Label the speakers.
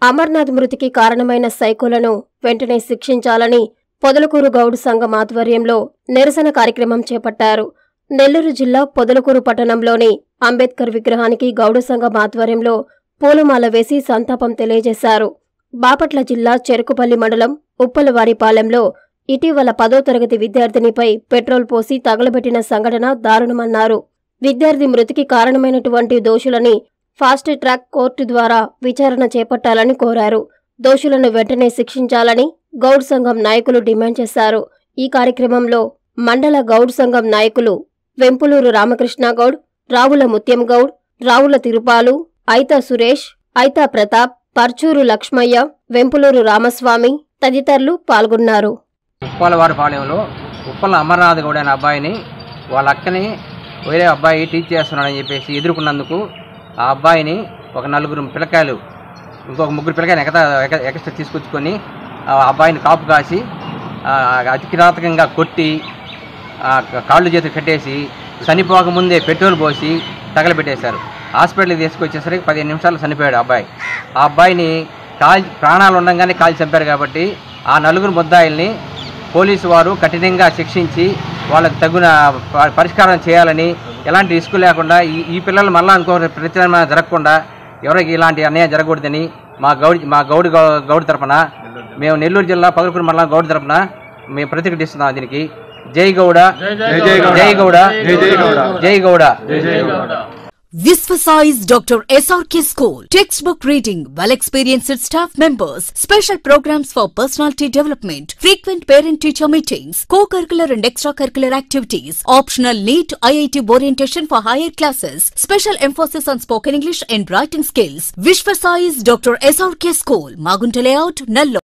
Speaker 1: అమర్నాథ్ మృతికి కారణమైన సైకోలను వెంటనే శిక్షించాలని పొదలకూరు గౌడ్ సంఘం ఆధ్వర్యంలో నిరసన కార్యక్రమం చేపట్టారు నెల్లూరు జిల్లా పొదలకూరు పట్టణంలోని అంబేద్కర్ విగ్రహానికి గౌడ సంఘం ఆధ్వర్యంలో పూలమాల వేసి సంతాపం తెలియజేశారు బాపట్ల జిల్లా చెరుకుపల్లి మండలం ఉప్పలవారిపాలెంలో ఇటీవల పదో తరగతి విద్యార్థినిపై పెట్రోల్ పోసి తగలబెట్టిన సంఘటన దారుణమన్నారు విద్యార్థి మృతికి కారణమైనటువంటి దోషులని ఫాస్ట్ ట్రాక్ కోర్టు ద్వారా విచారణ చేపట్టాలని కోరారు దోషులను వెంటనే శిక్షించాలని గౌడ్ సంఘం నాయకులు డిమాండ్ చేశారు ఈ కార్యక్రమంలో మండల గౌడ్ సంఘం నాయకులు వెంపులూరు రామకృష్ణ గౌడ్ రావుల ముత్యం గౌడ్ రావుల తిరుపాలు ఐతా సురేష్ ఐతా ప్రతాప్ పర్చూరు లక్ష్మయ్య వెంపులూరు రామస్వామి తదితరులు పాల్గొన్నారు
Speaker 2: ఉప్పలవారిపాలెంలో ఉప్పల అమర్నాథ్ గౌడ్ అనే అబ్బాయిని వాళ్ళ అక్కని వేరే అబ్బాయి టీచ్ చేస్తున్నాడని చెప్పేసి ఎదుర్కొన్నందుకు ఆ అబ్బాయిని ఒక నలుగురు పిల్లకాయలు ఇంకొక ముగ్గురు పిల్లకాయలు ఎగతా ఎగ- ఎగస్ట్రా తీసుకొచ్చుకొని ఆ అబ్బాయిని కాపు కాసి ఆ, అతి కిరాతకంగా కొట్టి ఆ, కాళ్ళు చేతులు కట్టేసి చనిపోకముందే పెట్రోల్ పోసి తగలబెట్టేశారు హాస్పిటల్కి తీసుకొచ్చేసరికి పదిహేను నిమిషాలు చనిపోయాడు ఆ అబ్బాయి ఆ అబ్బాయిని కాల్ ప్రాణాలు ఉండగానే కాల్చి చంపారు కాబట్టి ఆ నలుగురు ముద్దాయిల్ని పోలీసు వారు కఠినంగా శిక్షించి వాళ్ళకు తగిన ప- పరిష్కారం చేయాలని ఎలాంటి రిస్క్ లేకుండా ఈ ఈ పిల్లలు మళ్ళా ఇంకో ప్రత్యామ్నాయం జరగకుండా ఎవరికి ఇలాంటి అన్యాయం జరగకూడదని మా గౌడ్ మా గౌడ్ గౌ- గౌడ్ తరపున మేము నెల్లూరు జిల్లా పదకొండు మండలం గౌడ్ తరపున మేము ప్రతిఘటిస్తున్నాం దీనికి జై గౌడ జై గౌడ జై Gowda
Speaker 3: Visvasize Dr. SRK School. Textbook reading, well experienced staff members, special programs for personality development, frequent parent teacher meetings, co curricular and extracurricular activities, optional NEET IIT orientation for higher classes, special emphasis on spoken English and writing skills. Visvasize Dr. SRK School, Magunta Layout, Nallo.